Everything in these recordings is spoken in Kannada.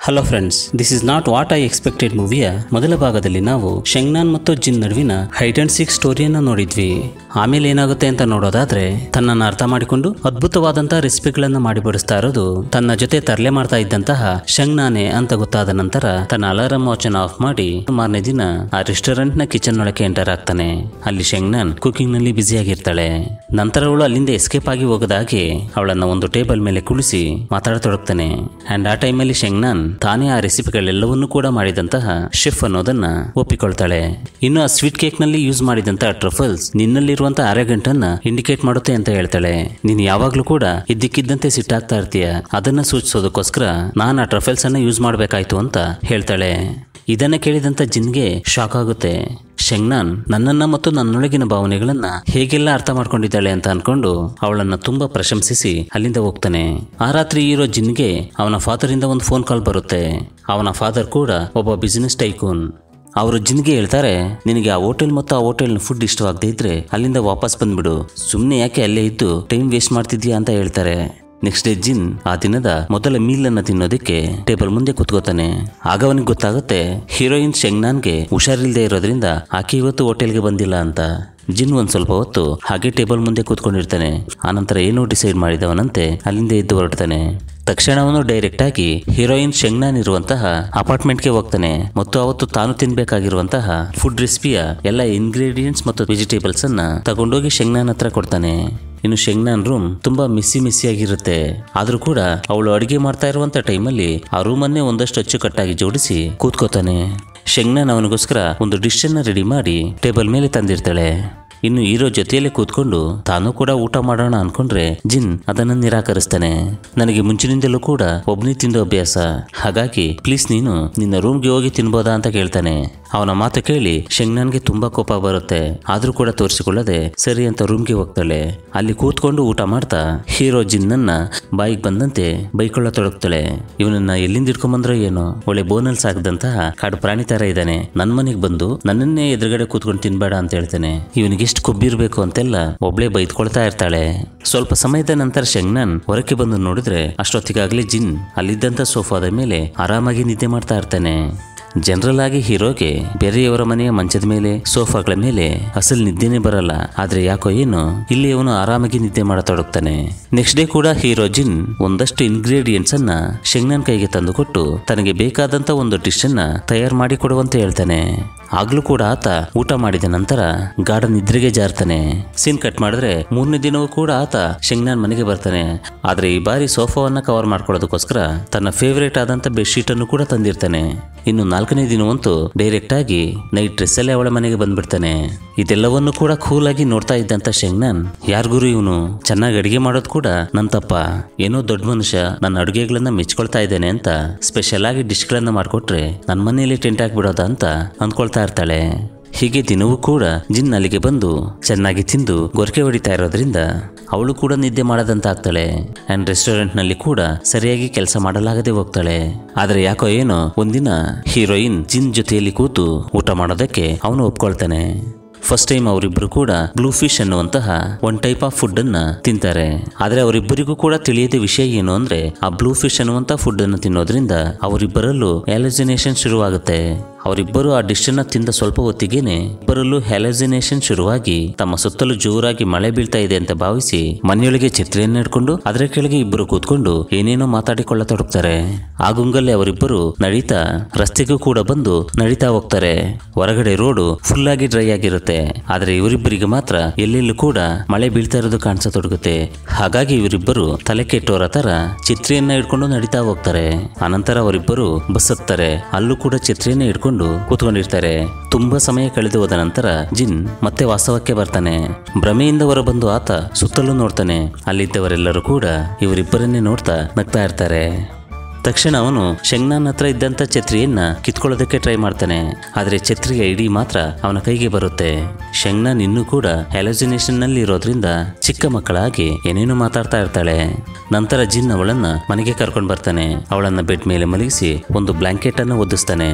hello friends this is not what I expected ಮೂವಿಯ ಮೊದಲ ಭಾಗದಲ್ಲಿ ನಾವು ಶೆಂಗ್ನಾನ್ ಮತ್ತು ಜಿನ್ ನಡುವಿನ ಹೈಡ್ ಅಂಡ್ ಸಿಕ್ ಸ್ಟೋರಿಯನ್ನ ನೋಡಿದ್ವಿ ಆಮೇಲೆ ಏನಾಗುತ್ತೆ ಅಂತ ನೋಡೋದಾದ್ರೆ ತನ್ನನ್ನು ಅರ್ಥ ಮಾಡಿಕೊಂಡು ಅದ್ಭುತವಾದಂತಹ ರೆಸಿಪಿಗಳನ್ನ ಮಾಡಿ ಬಡಿಸ್ತಾ ಇರೋದು ತನ್ನ ಜೊತೆ ತರಲೆ ಮಾಡ್ತಾ ಇದ್ದಂತಹ ಶೆಂಗ್ನಾನೆ ಅಂತ ಗೊತ್ತಾದ ನಂತರ ತನ್ನ ಅಲಾರಂ ವಾಚನ್ ಆಫ್ ಮಾಡಿ ಮಾರನೇ ದಿನ ಆ ರೆಸ್ಟೋರೆಂಟ್ ನ ಕಿಚನ್ ಒಳಗೆ ಎಂಟರ್ ಆಗ್ತಾನೆ ಅಲ್ಲಿ ಶೆಂಗ್ನಾನ್ ಕುಕಿಂಗ್ ನಲ್ಲಿ ಬ್ಯುಸಿ ಆಗಿರ್ತಾಳೆ ನಂತರ ಅವಳು ಅಲ್ಲಿಂದ ಎಸ್ಕೇಪ್ ಆಗಿ ಹೋಗದಾಗೆ ಅವಳನ್ನ ಒಂದು ಟೇಬಲ್ ಮೇಲೆ ಕುಳಿಸಿ ಮಾತಾಡತೊಡಗ್ತಾನೆ ಅಂಡ್ ಆ ಟೈಮಲ್ಲಿ ಶೆಂಗ್ನಾನ್ ತಾನೇ ಆ ರೆಸಿಪಿಗಳೆಲ್ಲವನ್ನೂ ಕೂಡ ಮಾಡಿದಂತಹ ಶೆಫ್ ಅನ್ನೋದನ್ನ ಒಪ್ಪಿಕೊಳ್ತಾಳೆ ಇನ್ನು ಆ ಸ್ವೀಟ್ ಕೇಕ್ ನಲ್ಲಿ ಯೂಸ್ ಮಾಡಿದಂತಹ ಟ್ರಫಲ್ಸ್ ನಿನ್ನಲ್ಲಿರುವಂತಹ ಅರೆಗಂಟನ್ನ ಇಂಡಿಕೇಟ್ ಮಾಡುತ್ತೆ ಅಂತ ಹೇಳ್ತಾಳೆ ನೀನು ಯಾವಾಗ್ಲೂ ಕೂಡ ಇದ್ದಕ್ಕಿದ್ದಂತೆ ಸಿಟ್ಟಾಗ್ತಾ ಇರ್ತೀಯ ಅದನ್ನ ಸೂಚಿಸೋದಕ್ಕೋಸ್ಕರ ನಾನು ಆ ಟ್ರಫಲ್ಸ್ ಅನ್ನ ಯೂಸ್ ಮಾಡಬೇಕಾಯ್ತು ಅಂತ ಹೇಳ್ತಾಳೆ ಇದನ್ನ ಕೇಳಿದಂತ ಜಿನ್ಗೆ ಶಾಕ್ ಆಗುತ್ತೆ ಶೆಂಗ್ನಾನ್ ನನ್ನನ್ನ ಮತ್ತು ನನ್ನೊಳಗಿನ ಭಾವನೆಗಳನ್ನ ಹೇಗೆಲ್ಲ ಅರ್ಥ ಮಾಡ್ಕೊಂಡಿದ್ದಾಳೆ ಅಂತ ಅನ್ಕೊಂಡು ಅವಳನ್ನ ತುಂಬಾ ಪ್ರಶಂಸಿಸಿ ಅಲ್ಲಿಂದ ಹೋಗ್ತಾನೆ ಆ ರಾತ್ರಿ ಇರೋ ಜಿನ್ಗೆ ಅವನ ಫಾದರ್ ಇಂದ ಒಂದು ಫೋನ್ ಕಾಲ್ ಬರುತ್ತೆ ಅವನ ಫಾದರ್ ಕೂಡ ಒಬ್ಬ ಬಿಸಿನೆಸ್ ಟೈಕೂನ್ ಅವರು ಜಿನ್ಗೆ ಹೇಳ್ತಾರೆ ನಿನಗೆ ಆ ಹೋಟೆಲ್ ಮತ್ತು ಆ ಹೋಟೆಲ್ನ ಫುಡ್ ಇಷ್ಟವಾಗದೇ ಇದ್ರೆ ಅಲ್ಲಿಂದ ವಾಪಸ್ ಬಂದ್ಬಿಡು ಸುಮ್ಮನೆ ಯಾಕೆ ಅಲ್ಲೇ ಇದ್ದು ಟೈಮ್ ವೇಸ್ಟ್ ಮಾಡ್ತಿದ್ಯಾ ಅಂತ ಹೇಳ್ತಾರೆ ನೆಕ್ಸ್ಟ್ ಡೇ ಜಿನ್ ಆ ದಿನದ ಮೊದಲ ಮೀಲ್ ಅನ್ನ ತಿನ್ನೋದಕ್ಕೆ ಟೇಬಲ್ ಮುಂದೆ ಕುತ್ಕೋತಾನೆ ಆಗ ಅವನಿಗೆ ಗೊತ್ತಾಗುತ್ತೆ ಹೀರೋಯಿನ್ ಶೆಂಗ್ನಾನ್ಗೆ ಹುಷಾರಿಲ್ದೇ ಇರೋದ್ರಿಂದ ಆಕೆ ಇವತ್ತು ಹೋಟೆಲ್ಗೆ ಬಂದಿಲ್ಲ ಅಂತ ಜಿನ್ ಒಂದ್ ಸ್ವಲ್ಪ ಹೊತ್ತು ಹಾಗೆ ಟೇಬಲ್ ಮುಂದೆ ಕೂತ್ಕೊಂಡಿರ್ತಾನೆ ಆನಂತರ ಏನೋ ಡಿಸೈಡ್ ಮಾಡಿದವನಂತೆ ಅಲ್ಲಿಂದ ಎದ್ದು ಹೊರಡ್ತಾನೆ ತಕ್ಷಣ ಅವನು ಡೈರೆಕ್ಟ್ ಆಗಿ ಹೀರೋಯಿನ್ ಶೆಂಗ್ನಾನ್ ಇರುವಂತಹ ಅಪಾರ್ಟ್ಮೆಂಟ್ಗೆ ಹೋಗ್ತಾನೆ ಮತ್ತು ಅವತ್ತು ತಾನು ತಿನ್ಬೇಕಾಗಿರುವಂತಹ ಫುಡ್ ರೆಸಿಪಿಯ ಎಲ್ಲ ಇಂಗ್ರೀಡಿಯೆಂಟ್ಸ್ ಮತ್ತು ವೆಜಿಟೇಬಲ್ಸ್ ಅನ್ನ ತಗೊಂಡೋಗಿ ಶೆಂಗ್ನಾನ್ ಹತ್ರ ಕೊಡ್ತಾನೆ ಇನ್ನು ಶೆಂಗ್ನಾನ್ ರೂಮ್ ತುಂಬಾ ಮಿಸ್ಸಿ ಮಿಸ್ಸಿ ಆಗಿರುತ್ತೆ ಆದ್ರೂ ಕೂಡ ಅವಳು ಅಡಿಗೆ ಮಾಡ್ತಾ ಇರುವಂತ ಟೈಮಲ್ಲಿ ಆ ರೂಮನ್ನೇ ಒಂದಷ್ಟು ಅಚ್ಚುಕಟ್ಟಾಗಿ ಜೋಡಿಸಿ ಕೂತ್ಕೋತಾನೆ ಶೆಂಗ್ನಾನ್ ಅವನಿಗೋಸ್ಕರ ಒಂದು ಡಿಶ್ ಅನ್ನ ರೆಡಿ ಮಾಡಿ ಟೇಬಲ್ ಮೇಲೆ ತಂದಿರ್ತಾಳೆ ಇನ್ನು ಹೀರೋ ಜೊತೆಯಲ್ಲೇ ಕೂತ್ಕೊಂಡು ತಾನು ಕೂಡ ಊಟ ಮಾಡೋಣ ಅನ್ಕೊಂಡ್ರೆ ಜಿನ್ ಅದನ್ನ ನಿರಾಕರಿಸ್ತಾನೆ ನನಗೆ ಮುಂಚಿನಿಂದಲೂ ಕೂಡ ಒಬ್ನೇ ತಿಂದು ಅಭ್ಯಾಸ ಹಾಗಾಗಿ ಪ್ಲೀಸ್ ನೀನು ನಿನ್ನ ರೂಮ್ಗೆ ಹೋಗಿ ತಿನ್ಬೋದಾ ಅಂತ ಕೇಳ್ತಾನೆ ಅವನ ಮಾತು ಕೇಳಿ ಶೆಂಗ್ನಾನ್ಗೆ ತುಂಬಾ ಕೋಪ ಬರುತ್ತೆ ಆದ್ರೂ ಕೂಡ ತೋರಿಸಿಕೊಳ್ಳದೆ ಸರಿ ಅಂತ ರೂಮ್ಗೆ ಹೋಗ್ತಾಳೆ ಅಲ್ಲಿ ಕೂತ್ಕೊಂಡು ಊಟ ಮಾಡ್ತಾ ಹೀರೋ ಜಿನ್ನನ್ನ ಬಾಯಿಗೆ ಬಂದಂತೆ ಬೈಕೊಳ್ಳತೊಡಗ್ತಾಳೆ ಇವನನ್ನ ಎಲ್ಲಿಂದ ಇಟ್ಕೊಂಬಂದ್ರೋ ಏನೋ ಒಳ್ಳೆ ಬೋನಲ್ ಸಾಕದಂತಹ ಕಾಡು ಪ್ರಾಣಿ ತರ ಇದ್ದಾನೆ ನನ್ ಮನೆಗೆ ಬಂದು ನನ್ನನ್ನೇ ಎದುರುಗಡೆ ಕೂತ್ಕೊಂಡು ತಿನ್ಬೇಡ ಅಂತ ಹೇಳ್ತಾನೆ ಇವನಿಗೆ ಎಷ್ಟು ಕೊಬ್ಬಿರ್ಬೇಕು ಅಂತೆಲ್ಲ ಒಬ್ಳೆ ಬೈದ್ಕೊಳ್ತಾ ಇರ್ತಾಳೆ ಸ್ವಲ್ಪ ಸಮಯದ ನಂತರ ಶೆಂಗ್ನಾನ್ ಹೊರಕ್ಕೆ ಬಂದು ನೋಡಿದ್ರೆ ಅಷ್ಟೊತ್ತಿಗಾಗ್ಲೇ ಜಿನ್ ಅಲ್ಲಿದ್ದಂತ ಸೋಫಾದ ಮೇಲೆ ಆರಾಮಾಗಿ ನಿದ್ದೆ ಮಾಡ್ತಾ ಇರ್ತಾನೆ ಜನರಲ್ ಆಗಿ ಹೀರೋಗೆ ಬೇರೆಯವರ ಮನೆಯ ಮಂಚದ ಮೇಲೆ ಸೋಫಾಗಳ ಮೇಲೆ ಅಸಲ್ ನಿದ್ದೆನೇ ಬರಲ್ಲ ಆದ್ರೆ ಯಾಕೋ ಏನು ಇಲ್ಲಿ ಅವನು ಆರಾಮಾಗಿ ನಿದ್ದೆ ಮಾಡತೊಡಗ್ತಾನೆ ನೆಕ್ಸ್ಟ್ ಡೇ ಕೂಡ ಹೀರೋ ಜಿನ್ ಒಂದಷ್ಟು ಇಂಗ್ರೀಡಿಯೆಂಟ್ಸ್ ಅನ್ನ ಶೆಂಗ್ನನ್ ಕೈಗೆ ತಂದುಕೊಟ್ಟು ತನಗೆ ಬೇಕಾದಂತ ಒಂದು ಡಿಶ್ ಅನ್ನ ತಯಾರು ಮಾಡಿ ಕೊಡುವಂತೆ ಹೇಳ್ತಾನೆ ಆಗ್ಲೂ ಕೂಡ ಆತ ಊಟ ಮಾಡಿದ ನಂತರ ಗಾಢ ನಿದ್ರೆಗೆ ಜಾರ್ತಾನೆ ಸೀನ್ ಕಟ್ ಮಾಡಿದ್ರೆ ಮೂರನೇ ದಿನವೂ ಕೂಡ ಆತ ಶೆಂಗ್ನಾನ್ ಮನೆಗೆ ಬರ್ತಾನೆ ಆದ್ರೆ ಈ ಬಾರಿ ಸೋಫಾವನ್ನ ಕವರ್ ಮಾಡ್ಕೊಳ್ಳೋದಕ್ಕೋಸ್ಕರ ತನ್ನ ಫೇವರೇಟ್ ಆದಂತ ಬೆಡ್ಶೀಟ್ ಅನ್ನು ಕೂಡ ತಂದಿರ್ತಾನೆ ಇನ್ನು ನಾಲ್ಕನೇ ದಿನವಂತೂ ಡೈರೆಕ್ಟ್ ಆಗಿ ನೈಟ್ ಡ್ರೆಸ್ ಅಲ್ಲೇ ಅವಳ ಮನೆಗೆ ಬಂದ್ಬಿಡ್ತಾನೆ ಇದೆಲ್ಲವನ್ನು ಕೂಡ ಕೂಲ್ ಆಗಿ ನೋಡ್ತಾ ಇದ್ದಂತ ಶೆಂಗ್ನಾನ್ ಯಾರ್ಗುರು ಇವನು ಚೆನ್ನಾಗಿ ಅಡಿಗೆ ಮಾಡೋದು ಕೂಡ ನನ್ ತಪ್ಪ ಏನೋ ದೊಡ್ಡ ಮನುಷ್ಯ ನನ್ನ ಅಡುಗೆಗಳನ್ನ ಮೆಚ್ಕೊಳ್ತಾ ಇದ್ದೇನೆ ಅಂತ ಸ್ಪೆಷಲ್ ಆಗಿ ಡಿಶ್ಗಳನ್ನ ಮಾಡ್ಕೊಟ್ರೆ ನನ್ನ ಮನೆಯಲ್ಲಿ ಟೆಂಟ್ ಹಾಕ್ಬಿಡೋದ ಅಂತ ಅಂದ್ಕೊಳ್ತಾ ಇರ್ತಾಳೆ ಹೀಗೆ ದಿನವೂ ಕೂಡ ಜಿನ್ ಅಲ್ಲಿಗೆ ಬಂದು ಚೆನ್ನಾಗಿ ತಿಂದು ಗೊರಕೆ ಹೊಡಿತಾ ಇರೋದ್ರಿಂದ ಅವಳು ಕೂಡ ನಿದ್ದೆ ಮಾಡದಂತ ಆಗ್ತಾಳೆ ಅಂಡ್ ರೆಸ್ಟೋರೆಂಟ್ ನಲ್ಲಿ ಕೂಡ ಸರಿಯಾಗಿ ಕೆಲಸ ಮಾಡಲಾಗದೆ ಹೋಗ್ತಾಳೆ ಆದ್ರೆ ಯಾಕೋ ಏನೋ ಒಂದಿನ ಹೀರೋಯಿನ್ ಜಿನ್ ಜೊತೆಯಲ್ಲಿ ಕೂತು ಊಟ ಮಾಡೋದಕ್ಕೆ ಅವನು ಒಪ್ಕೊಳ್ತಾನೆ ಫಸ್ಟ್ ಟೈಮ್ ಅವರಿಬ್ಬರು ಕೂಡ ಬ್ಲೂ ಫಿಶ್ ಅನ್ನುವಂತಹ ಒನ್ ಟೈಪ್ ಆಫ್ ಫುಡ್ ಅನ್ನ ತಿಂತಾರೆ ಆದ್ರೆ ಅವರಿಬ್ಬರಿಗೂ ಕೂಡ ತಿಳಿಯದ ವಿಷಯ ಏನು ಅಂದ್ರೆ ಆ ಬ್ಲೂ ಫಿಶ್ ಅನ್ನುವಂತ ಫುಡ್ ಅನ್ನು ತಿನ್ನೋದ್ರಿಂದ ಅವರಿಬ್ಬರಲ್ಲೂ ಹ್ಯಾಲೋಜಿನೇಷನ್ ಶುರುವಾಗುತ್ತೆ ಅವರಿಬ್ಬರು ಆ ಡಿಶ್ ಅನ್ನ ತಿಂದ ಸ್ವಲ್ಪ ಹೊತ್ತಿಗೆನೆ ಇಬ್ಬರಲ್ಲೂ ಹ್ಯಾಲೋಜಿನೇಷನ್ ಶುರುವಾಗಿ ತಮ್ಮ ಸುತ್ತಲೂ ಜೋರಾಗಿ ಮಳೆ ಬೀಳ್ತಾ ಇದೆ ಅಂತ ಭಾವಿಸಿ ಮನೆಯೊಳಗೆ ಛತ್ರಿಯನ್ನ ಹಿಡ್ಕೊಂಡು ಅದರ ಕೆಳಗೆ ಇಬ್ಬರು ಕೂತ್ಕೊಂಡು ಏನೇನೋ ಮಾತಾಡಿಕೊಳ್ಳತೊಡಗ್ತಾರೆ ಆ ಗುಂಗಲ್ಲಿ ಅವರಿಬ್ಬರು ನಡೀತಾ ರಸ್ತೆಗೂ ಕೂಡ ಬಂದು ನಡೀತಾ ಹೋಗ್ತಾರೆ ಹೊರಗಡೆ ರೋಡು ಫುಲ್ ಆಗಿ ಡ್ರೈ ಆಗಿರುತ್ತೆ ಆದ್ರೆ ಇವರಿಬ್ಬರಿಗೆ ಮಾತ್ರ ಎಲ್ಲೆಲ್ಲೂ ಕೂಡ ಮಳೆ ಬೀಳ್ತಾ ಇರೋದು ಕಾಣಿಸತೊಡಗುತ್ತೆ ಹಾಗಾಗಿ ಇವರಿಬ್ಬರು ತಲೆ ಕೆಟ್ಟೋರ ತರ ಛತ್ರಿಯನ್ನ ಹಿಡ್ಕೊಂಡು ನಡೀತಾ ಹೋಗ್ತಾರೆ ಅನಂತರ ಅವರಿಬ್ಬರು ಬಸ್ ಹತ್ತಾರೆ ಅಲ್ಲೂ ಕೂಡ ಛತ್ರಿಯನ್ನ ಹಿಡ್ಕೊಂಡು ಕೂತ್ಕೊಂಡಿರ್ತಾರೆ ತುಂಬಾ ಸಮಯ ಕಳೆದು ಹೋದ ನಂತರ ಜಿನ್ ಮತ್ತೆ ವಾಸ್ತವಕ್ಕೆ ಬರ್ತಾನೆ ಭ್ರಮೆಯಿಂದ ಹೊರಬಂದು ಆತ ಸುತ್ತಲೂ ನೋಡ್ತಾನೆ ಅಲ್ಲಿದ್ದವರೆಲ್ಲರೂ ಕೂಡ ಇವರಿಬ್ಬರನ್ನೇ ನೋಡ್ತಾ ನಗ್ತಾ ಇರ್ತಾರೆ ತಕ್ಷಣ ಅವನು ಶೆಂಗ್ನಾನ್ ಹತ್ರ ಇದ್ದಂತ ಛತ್ರಿಯನ್ನ ಕಿತ್ಕೊಳ್ಳೋದಕ್ಕೆ ಟ್ರೈ ಮಾಡ್ತಾನೆ ಆದ್ರೆ ಛತ್ರಿಯ ಇಡೀ ಮಾತ್ರ ಅವನ ಕೈಗೆ ಬರುತ್ತೆ ಶೆಂಗ್ನಾನ್ ಇನ್ನೂ ಕೂಡ ಹ್ಯಾಲೋಜಿನೇಷನ್ ನಲ್ಲಿ ಇರೋದ್ರಿಂದ ಚಿಕ್ಕ ಮಕ್ಕಳಾಗಿ ಏನೇನು ಮಾತಾಡ್ತಾ ಇರ್ತಾಳೆ ನಂತರ ಜಿನ್ ಅವಳನ್ನ ಮನೆಗೆ ಕರ್ಕೊಂಡು ಬರ್ತಾನೆ ಅವಳನ್ನ ಬೆಡ್ ಮೇಲೆ ಮಲಗಿಸಿ ಒಂದು ಬ್ಲಾಂಕೆಟ್ ಅನ್ನು ಒದಿಸ್ತಾನೆ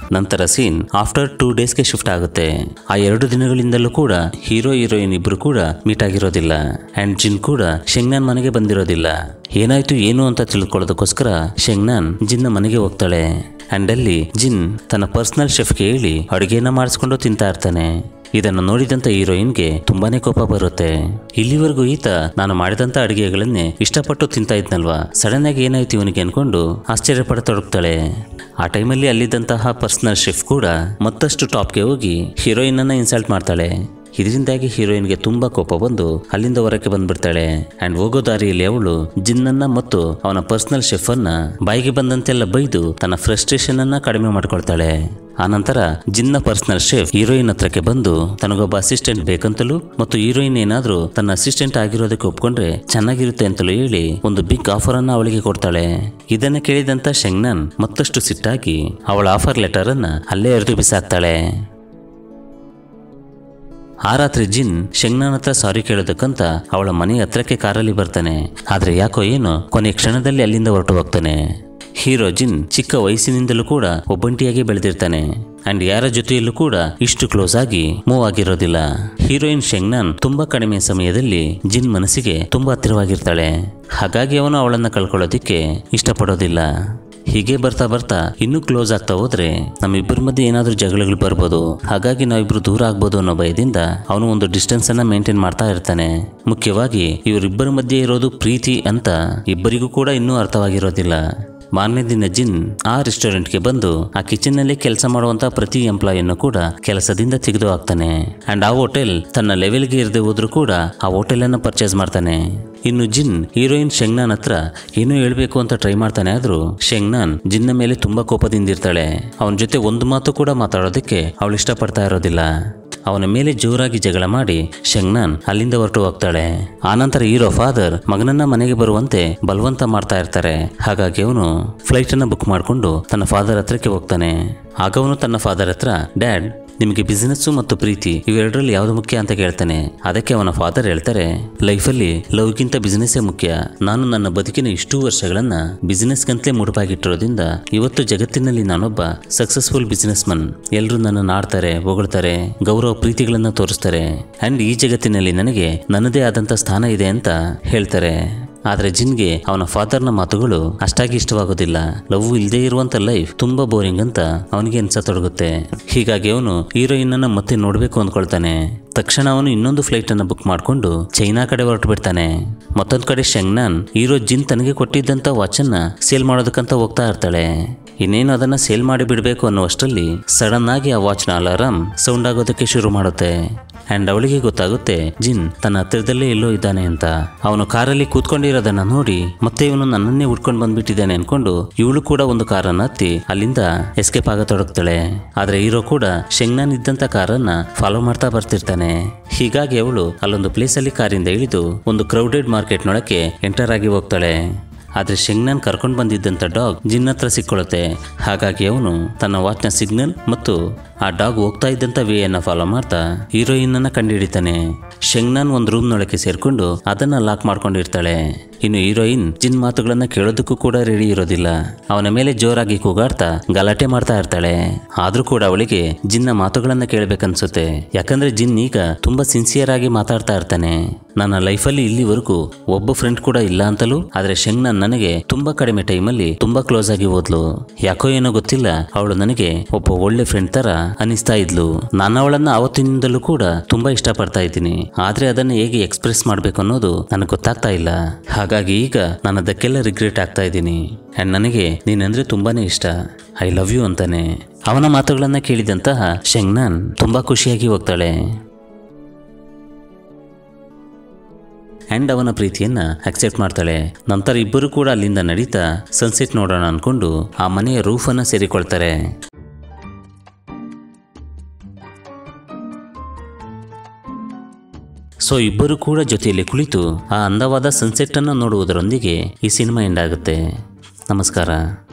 ನಂತರ ಸೀನ್ ಆಫ್ಟರ್ ಟೂ ಡೇಸ್ಗೆ ಶಿಫ್ಟ್ ಆಗುತ್ತೆ ಆ ಎರಡು ದಿನಗಳಿಂದಲೂ ಕೂಡ ಹೀರೋ ಹೀರೋಯಿನ್ ಇಬ್ರು ಕೂಡ ಮೀಟ್ ಆಗಿರೋದಿಲ್ಲ ಅಂಡ್ ಜಿನ್ ಕೂಡ ಶೆಂಗ್ನಾನ್ ಮನೆಗೆ ಬಂದಿರೋದಿಲ್ಲ ಏನಾಯ್ತು ಏನು ಅಂತ ತಿಳ್ಕೊಳ್ಳೋದಕ್ಕೋಸ್ಕರ ಶೆಂಗ್ನಾನ್ ಜಿನ್ನ ಮನೆಗೆ ಹೋಗ್ತಾಳೆ ಅಂಡ್ ಅಲ್ಲಿ ಜಿನ್ ತನ್ನ ಪರ್ಸನಲ್ ಶೆಫ್ಗೆ ಹೇಳಿ ಅಡುಗೆನ ಮಾಡಿಸ್ಕೊಂಡು ತಿಂತಾ ಇರ್ತಾನೆ ಇದನ್ನು ನೋಡಿದಂತ ಹೀರೋಯಿನ್ಗೆ ತುಂಬಾನೇ ಕೋಪ ಬರುತ್ತೆ ಇಲ್ಲಿವರೆಗೂ ಈತ ನಾನು ಮಾಡಿದಂತ ಅಡಿಗೆಗಳನ್ನೇ ಇಷ್ಟಪಟ್ಟು ತಿಂತಾ ಇದ್ನಲ್ವಾ ಸಡನ್ ಆಗಿ ಏನಾಯ್ತು ಇವನಿಗೆ ಅನ್ಕೊಂಡು ಆಶ್ಚರ್ಯ ಪಡತೊಡಗ್ತಾಳೆ ಆ ಟೈಮಲ್ಲಿ ಅಲ್ಲಿದ್ದಂತಹ ಪರ್ಸನಲ್ ಶೆಫ್ ಕೂಡ ಮತ್ತಷ್ಟು ಟಾಪ್ಗೆ ಹೋಗಿ ಹೀರೋಯಿನ್ ಅನ್ನ ಇನ್ಸಲ್ಟ್ ಮಾಡ್ತಾಳೆ ಇದರಿಂದಾಗಿ ಹೀರೋಯಿನ್ಗೆ ತುಂಬಾ ಕೋಪ ಬಂದು ಅಲ್ಲಿಂದ ಹೊರಕ್ಕೆ ಬಂದ್ಬಿಡ್ತಾಳೆ ಅಂಡ್ ಹೋಗೋ ದಾರಿಯಲ್ಲಿ ಅವಳು ಜಿನ್ನನ್ನ ಮತ್ತು ಅವನ ಪರ್ಸನಲ್ ಶೆಫ್ ಅನ್ನ ಬಾಯಿಗೆ ಬಂದಂತೆಲ್ಲ ಬೈದು ತನ್ನ ಫ್ರಸ್ಟ್ರೇಷನ್ ಅನ್ನ ಕಡಿಮೆ ಮಾಡ್ಕೊಳ್ತಾಳೆ ಆನಂತರ ಜಿನ್ನ ಪರ್ಸನಲ್ ಶೆಫ್ ಹೀರೋಯಿನ್ ಹತ್ರಕ್ಕೆ ಬಂದು ತನಗೊಬ್ಬ ಅಸಿಸ್ಟೆಂಟ್ ಬೇಕಂತಲೂ ಮತ್ತು ಹೀರೋಯಿನ್ ಏನಾದ್ರೂ ತನ್ನ ಅಸಿಸ್ಟೆಂಟ್ ಆಗಿರೋದಕ್ಕೆ ಒಪ್ಕೊಂಡ್ರೆ ಚೆನ್ನಾಗಿರುತ್ತೆ ಅಂತಲೂ ಹೇಳಿ ಒಂದು ಬಿಗ್ ಆಫರ್ ಅನ್ನ ಅವಳಿಗೆ ಕೊಡ್ತಾಳೆ ಇದನ್ನ ಕೇಳಿದಂತ ಶೆಂಗ್ನನ್ ಮತ್ತಷ್ಟು ಸಿಟ್ಟಾಗಿ ಅವಳ ಆಫರ್ ಲೆಟರ್ ಅನ್ನ ಅಲ್ಲೇ ಎರೆದು ಬಿಸಾಕ್ತಾಳೆ ಆ ರಾತ್ರಿ ಜಿನ್ ಶೆಂಗ್ನಾನ್ ಹತ್ರ ಸಾರಿ ಕೇಳೋದಕ್ಕಂತ ಅವಳ ಮನೆ ಹತ್ರಕ್ಕೆ ಕಾರಲ್ಲಿ ಬರ್ತಾನೆ ಆದ್ರೆ ಯಾಕೋ ಏನು ಕೊನೆ ಕ್ಷಣದಲ್ಲಿ ಅಲ್ಲಿಂದ ಹೊರಟು ಹೋಗ್ತಾನೆ ಹೀರೋ ಜಿನ್ ಚಿಕ್ಕ ವಯಸ್ಸಿನಿಂದಲೂ ಕೂಡ ಒಬ್ಬಂಟಿಯಾಗಿ ಬೆಳೆದಿರ್ತಾನೆ ಅಂಡ್ ಯಾರ ಜೊತೆಯಲ್ಲೂ ಕೂಡ ಇಷ್ಟು ಕ್ಲೋಸ್ ಆಗಿ ಮೂವ್ ಆಗಿರೋದಿಲ್ಲ ಹೀರೋಯಿನ್ ಶೆಂಗ್ನಾನ್ ತುಂಬಾ ಕಡಿಮೆ ಸಮಯದಲ್ಲಿ ಜಿನ್ ಮನಸ್ಸಿಗೆ ತುಂಬಾ ಹತ್ತಿರವಾಗಿರ್ತಾಳೆ ಹಾಗಾಗಿ ಅವನು ಅವಳನ್ನ ಕಳ್ಕೊಳ್ಳೋದಿಕ್ಕೆ ಇಷ್ಟಪಡೋದಿಲ್ಲ ಹೀಗೆ ಬರ್ತಾ ಬರ್ತಾ ಇನ್ನೂ ಕ್ಲೋಸ್ ಆಗ್ತಾ ಹೋದ್ರೆ ನಮ್ಮಿಬ್ಬರ ಮಧ್ಯೆ ಏನಾದರೂ ಜಗಳಗಳು ಬರ್ಬೋದು ಹಾಗಾಗಿ ನಾವಿಬ್ರು ದೂರ ಆಗ್ಬೋದು ಅನ್ನೋ ಭಯದಿಂದ ಅವನು ಒಂದು ಡಿಸ್ಟೆನ್ಸ್ ಅನ್ನ ಮೇಂಟೈನ್ ಮಾಡ್ತಾ ಇರ್ತಾನೆ ಮುಖ್ಯವಾಗಿ ಇವರಿಬ್ಬರ ಮಧ್ಯೆ ಇರೋದು ಪ್ರೀತಿ ಅಂತ ಇಬ್ಬರಿಗೂ ಕೂಡ ಇನ್ನೂ ಅರ್ಥವಾಗಿರೋದಿಲ್ಲ ಮಾರನೇ ದಿನ ಜಿನ್ ಆ ರೆಸ್ಟೋರೆಂಟ್ಗೆ ಬಂದು ಆ ಕಿಚನ್ನಲ್ಲಿ ಕೆಲಸ ಮಾಡುವಂತ ಪ್ರತಿ ಎಂಪ್ಲಾಯಿಯನ್ನು ಕೂಡ ಕೆಲಸದಿಂದ ತೆಗೆದು ಹಾಕ್ತಾನೆ ಅಂಡ್ ಆ ಹೋಟೆಲ್ ತನ್ನ ಲೆವೆಲ್ಗೆ ಇರದೆ ಹೋದ್ರೂ ಕೂಡ ಆ ಹೋಟೆಲ್ ಅನ್ನ ಪರ್ಚೇಸ್ ಮಾಡ್ತಾನೆ ಇನ್ನು ಜಿನ್ ಹೀರೋಯಿನ್ ಶೆಂಗ್ನಾನ್ ಹತ್ರ ಏನೋ ಹೇಳ್ಬೇಕು ಅಂತ ಟ್ರೈ ಮಾಡ್ತಾನೆ ಆದ್ರೂ ಶೆಂಗ್ನಾನ್ ಜಿನ್ನ ಮೇಲೆ ತುಂಬಾ ಕೋಪದಿಂದಿರ್ತಾಳೆ ಅವನ ಜೊತೆ ಒಂದು ಮಾತು ಕೂಡ ಮಾತಾಡೋದಕ್ಕೆ ಅವಳು ಇಷ್ಟಪಡ್ತಾ ಇರೋದಿಲ್ಲ ಅವನ ಮೇಲೆ ಜೋರಾಗಿ ಜಗಳ ಮಾಡಿ ಶೆಂಗ್ನಾನ್ ಅಲ್ಲಿಂದ ಹೊರಟು ಹೋಗ್ತಾಳೆ ಆನಂತರ ಹೀರೋ ಫಾದರ್ ಮಗನನ್ನ ಮನೆಗೆ ಬರುವಂತೆ ಬಲವಂತ ಮಾಡ್ತಾ ಇರ್ತಾರೆ ಹಾಗಾಗಿ ಅವನು ಫ್ಲೈಟ್ ಅನ್ನ ಬುಕ್ ಮಾಡಿಕೊಂಡು ತನ್ನ ಫಾದರ್ ಹತ್ರಕ್ಕೆ ಹೋಗ್ತಾನೆ ಆಗ ಅವನು ತನ್ನ ಫಾದರ್ ಹತ್ರ ಡ್ಯಾಡ್ ನಿಮಗೆ ಬಿಸಿನೆಸ್ಸು ಮತ್ತು ಪ್ರೀತಿ ಇವೆರಡರಲ್ಲಿ ಯಾವುದು ಮುಖ್ಯ ಅಂತ ಕೇಳ್ತಾನೆ ಅದಕ್ಕೆ ಅವನ ಫಾದರ್ ಹೇಳ್ತಾರೆ ಲೈಫಲ್ಲಿ ಲವ್ಗಿಂತ ಬಿಸಿನೆಸ್ಸೇ ಮುಖ್ಯ ನಾನು ನನ್ನ ಬದುಕಿನ ಇಷ್ಟು ವರ್ಷಗಳನ್ನ ಬಿಸಿನೆಸ್ಗಂತಲೇ ಮುಡುಪಾಗಿಟ್ಟಿರೋದ್ರಿಂದ ಇವತ್ತು ಜಗತ್ತಿನಲ್ಲಿ ನಾನೊಬ್ಬ ಸಕ್ಸಸ್ಫುಲ್ ಬಿಸಿನೆಸ್ ಮನ್ ಎಲ್ಲರೂ ನನ್ನನ್ನು ಆಡ್ತಾರೆ ಹೊಗಳ್ತಾರೆ ಗೌರವ ಪ್ರೀತಿಗಳನ್ನ ತೋರಿಸ್ತಾರೆ ಅಂಡ್ ಈ ಜಗತ್ತಿನಲ್ಲಿ ನನಗೆ ನನ್ನದೇ ಆದಂತ ಸ್ಥಾನ ಇದೆ ಅಂತ ಹೇಳ್ತಾರೆ ಆದ್ರೆ ಜಿನ್ಗೆ ಅವನ ಫಾದರ್ನ ಮಾತುಗಳು ಅಷ್ಟಾಗಿ ಇಷ್ಟವಾಗೋದಿಲ್ಲ ಲವ್ ಇಲ್ಲದೆ ಇರುವಂತ ಲೈಫ್ ತುಂಬಾ ಬೋರಿಂಗ್ ಅಂತ ಅವನಿಗೆ ಅನ್ಸತೊಡಗುತ್ತೆ ಹೀಗಾಗಿ ಅವನು ಹೀರೋಯಿನ್ ಅನ್ನ ಮತ್ತೆ ನೋಡ್ಬೇಕು ಅಂದ್ಕೊಳ್ತಾನೆ ತಕ್ಷಣ ಅವನು ಇನ್ನೊಂದು ಫ್ಲೈಟ್ ಅನ್ನ ಬುಕ್ ಮಾಡಿಕೊಂಡು ಚೈನಾ ಕಡೆ ಹೊರಟು ಬಿಡ್ತಾನೆ ಮತ್ತೊಂದ್ ಕಡೆ ಶೆಂಗ್ನಾನ್ ಹೀರೋ ಜಿನ್ ತನಗೆ ಕೊಟ್ಟಿದ್ದಂತ ವಾಚನ್ನ ಸೇಲ್ ಮಾಡೋದಕ್ಕಂತ ಹೋಗ್ತಾ ಇರ್ತಾಳೆ ಇನ್ನೇನು ಅದನ್ನ ಸೇಲ್ ಮಾಡಿ ಬಿಡಬೇಕು ಅನ್ನುವಷ್ಟರಲ್ಲಿ ಸಡನ್ ಆಗಿ ಆ ವಾಚ್ನ ಅಲಾರಾಮ್ ಸೌಂಡ್ ಆಗೋದಕ್ಕೆ ಶುರು ಮಾಡುತ್ತೆ ಅಂಡ್ ಅವಳಿಗೆ ಗೊತ್ತಾಗುತ್ತೆ ಜಿನ್ ತನ್ನ ಹತ್ತಿರದಲ್ಲೇ ಎಲ್ಲೋ ಇದ್ದಾನೆ ಅಂತ ಅವನು ಕಾರಲ್ಲಿ ಕೂತ್ಕೊಂಡಿರೋದನ್ನ ನೋಡಿ ಮತ್ತೆ ಇವನು ನನ್ನನ್ನೇ ಹುಡ್ಕೊಂಡು ಬಂದ್ಬಿಟ್ಟಿದ್ದಾನೆ ಅನ್ಕೊಂಡು ಇವಳು ಕೂಡ ಒಂದು ಕಾರನ್ನ ಹತ್ತಿ ಅಲ್ಲಿಂದ ಎಸ್ಕೇಪ್ ಆಗತೊಡಗ್ತಾಳೆ ಆದ್ರೆ ಹೀರೋ ಕೂಡ ಶೆಂಗ್ನಾನ್ ಇದ್ದಂತ ಕಾರನ್ನ ಫಾಲೋ ಮಾಡ್ತಾ ಬರ್ತಿರ್ತಾನೆ ಹೀಗಾಗಿ ಅವಳು ಅಲ್ಲೊಂದು ಪ್ಲೇಸಲ್ಲಿ ಕಾರಿಂದ ಇಳಿದು ಒಂದು ಕ್ರೌಡೆಡ್ ಮಾರ್ಕೆಟ್ನೊಳಕ್ಕೆ ಎಂಟರ್ ಆಗಿ ಹೋಗ್ತಾಳೆ ಆದ್ರೆ ಶೆಂಗ್ನಾನ್ ಕರ್ಕೊಂಡು ಬಂದಿದ್ದಂಥ ಡಾಗ್ ಜಿನ್ ಹತ್ರ ಸಿಕ್ಕೊಳ್ಳುತ್ತೆ ಹಾಗಾಗಿ ಅವನು ತನ್ನ ವಾಚ್ನ ಸಿಗ್ನಲ್ ಮತ್ತು ಆ ಡಾಗ್ ಹೋಗ್ತಾ ಇದ್ದಂಥ ವೇಯನ್ನು ಫಾಲೋ ಮಾಡ್ತಾ ಹೀರೋಯಿನ್ ಅನ್ನ ಕಂಡುಹಿಡಿತಾನೆ ಶೆಂಗ್ನಾನ್ ಒಂದು ರೂಮ್ನೊಳಗೆ ಸೇರ್ಕೊಂಡು ಅದನ್ನ ಲಾಕ್ ಮಾಡ್ಕೊಂಡಿರ್ತಾಳೆ ಇನ್ನು ಹೀರೋಯಿನ್ ಜಿನ್ ಮಾತುಗಳನ್ನ ಕೇಳೋದಕ್ಕೂ ಕೂಡ ರೆಡಿ ಇರೋದಿಲ್ಲ ಅವನ ಮೇಲೆ ಜೋರಾಗಿ ಕೂಗಾಡ್ತಾ ಗಲಾಟೆ ಮಾಡ್ತಾ ಇರ್ತಾಳೆ ಆದ್ರೂ ಕೂಡ ಅವಳಿಗೆ ಜಿನ್ನ ಮಾತುಗಳನ್ನ ಕೇಳಬೇಕನ್ಸುತ್ತೆ ಯಾಕಂದ್ರೆ ಜಿನ್ ಈಗ ತುಂಬಾ ಸಿನ್ಸಿಯರ್ ಆಗಿ ಮಾತಾಡ್ತಾ ಇರ್ತಾನೆ ನನ್ನ ಲೈಫಲ್ಲಿ ಇಲ್ಲಿವರೆಗೂ ಒಬ್ಬ ಫ್ರೆಂಡ್ ಕೂಡ ಇಲ್ಲ ಅಂತಲೂ ಆದ್ರೆ ಶೆಂಗ್ನಾನ್ ನನಗೆ ತುಂಬಾ ಕಡಿಮೆ ಟೈಮಲ್ಲಿ ತುಂಬಾ ಕ್ಲೋಸ್ ಆಗಿ ಹೋದ್ಲು ಯಾಕೋ ಏನೋ ಗೊತ್ತಿಲ್ಲ ಅವಳು ನನಗೆ ಒಬ್ಬ ಒಳ್ಳೆ ಫ್ರೆಂಡ್ ತರ ಅನಿಸ್ತಾ ಇದ್ಲು ನಾನು ಅವಳನ್ನ ಆವತ್ತಿನಿಂದಲೂ ಕೂಡ ತುಂಬಾ ಇಷ್ಟಪಡ್ತಾ ಇದ್ದೀನಿ ಆದ್ರೆ ಅದನ್ನ ಹೇಗೆ ಎಕ್ಸ್ಪ್ರೆಸ್ ಮಾಡ್ಬೇಕು ಅನ್ನೋದು ನನಗೆ ಗೊತ್ತಾಗ್ತಾ ಇಲ್ಲ ಹಾಗಾಗಿ ಈಗ ನಾನು ಅದಕ್ಕೆಲ್ಲ ರಿಗ್ರೆಟ್ ಆಗ್ತಾ ಇದ್ದೀನಿ ಅಂಡ್ ನನಗೆ ನೀನಂದ್ರೆ ತುಂಬಾನೇ ಇಷ್ಟ ಐ ಲವ್ ಯು ಅಂತಾನೆ ಅವನ ಮಾತುಗಳನ್ನ ಕೇಳಿದಂತಹ ಶೆಂಗ್ನಾನ್ ತುಂಬಾ ಖುಷಿಯಾಗಿ ಹೋಗ್ತಾಳೆ ಆ್ಯಂಡ್ ಅವನ ಪ್ರೀತಿಯನ್ನ ಅಕ್ಸೆಪ್ಟ್ ಮಾಡ್ತಾಳೆ ನಂತರ ಇಬ್ಬರು ಕೂಡ ಅಲ್ಲಿಂದ ನಡೀತಾ ಸನ್ಸೆಟ್ ನೋಡೋಣ ಅನ್ಕೊಂಡು ಆ ಮನೆಯ ರೂಫನ್ನು ಸೇರಿಕೊಳ್ತಾರೆ ಸೊ ಇಬ್ಬರು ಕೂಡ ಜೊತೆಯಲ್ಲಿ ಕುಳಿತು ಆ ಅಂದವಾದ ಸನ್ಸೆಟ್ ಅನ್ನು ನೋಡುವುದರೊಂದಿಗೆ ಈ ಸಿನಿಮಾ ಎಂಡ್ ಆಗುತ್ತೆ ನಮಸ್ಕಾರ